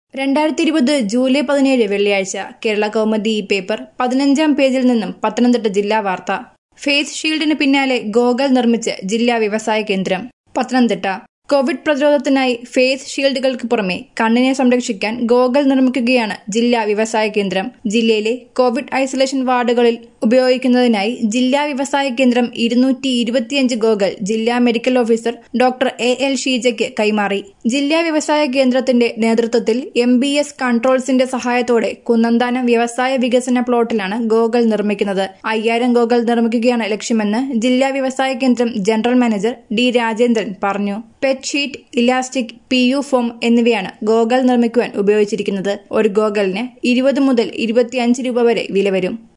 രണ്ടായിരത്തി ഇരുപത് ജൂലൈ പതിനേഴ് വെള്ളിയാഴ്ച കേരള കൗമുദി ഈ പേപ്പർ പതിനഞ്ചാം പേജിൽ നിന്നും പത്തനംതിട്ട ജില്ലാ വാർത്ത ഫേസ് ഷീൽഡിന് പിന്നാലെ ഗോഗൽ നിർമ്മിച്ച് ജില്ലാ വ്യവസായ കേന്ദ്രം പത്തനംതിട്ട കോവിഡ് പ്രതിരോധത്തിനായി ഫേസ് ഷീൽഡുകൾക്ക് പുറമെ കണ്ണിനെ സംരക്ഷിക്കാൻ ഗോഗൽ നിർമ്മിക്കുകയാണ് ജില്ലാ വ്യവസായ കേന്ദ്രം ജില്ലയിലെ കോവിഡ് ഐസൊലേഷൻ വാർഡുകളിൽ ഉപയോഗിക്കുന്നതിനായി ജില്ലാ വ്യവസായ കേന്ദ്രം ഇരുന്നൂറ്റി ഇരുപത്തിയഞ്ച് ഗോഗൽ ജില്ലാ medical officer doctor A L ഷീജയ്ക്ക് കൈമാറി ജില്ലാ വ്യവസായ കേന്ദ്രത്തിന്റെ നേതൃത്വത്തിൽ എം ബി എസ് കൺട്രോൾസിന്റെ സഹായത്തോടെ കുന്നന്താനം വ്യവസായ വികസന പ്ലോട്ടിലാണ് ഗോഗൽ നിർമ്മിക്കുന്നത് അയ്യായിരം ഗോഗൽ നിർമ്മിക്കുകയാണ് ലക്ഷ്യമെന്ന് ജില്ലാ വ്യവസായ കേന്ദ്രം ജനറൽ മാനേജർ ഡി രാജേന്ദ്രൻ പറഞ്ഞു PET sheet elastic P U foam എന്നിവയാണ് ഗോഗൽ നിർമ്മിക്കുവാൻ ഉപയോഗിച്ചിരിക്കുന്നത് ഒരു ഗോഗലിന് ഇരുപത് മുതൽ ഇരുപത്തിയഞ്ച് രൂപ വരെ വില വരും